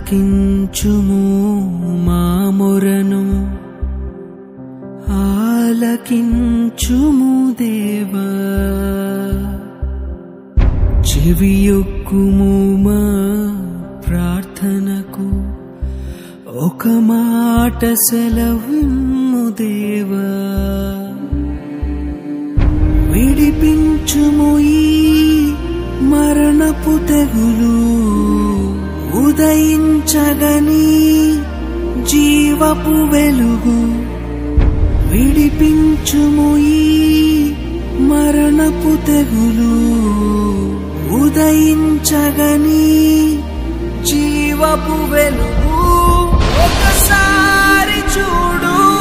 ఆలకించుము మా మొరను ఆలకించుము దేవా చెవియొక్కుము మా ప్రార్థనకు ఒక మాట సెలవిమ్ము దేవా విడిపించుము ఈ మరణపు తెగులు ఉదయించగని జీవపు వెలుగు విడిపించుము ఈ మరణపు తెగులు ఉదయించగని జీవపు వెలుగు ఒకసారి చూడు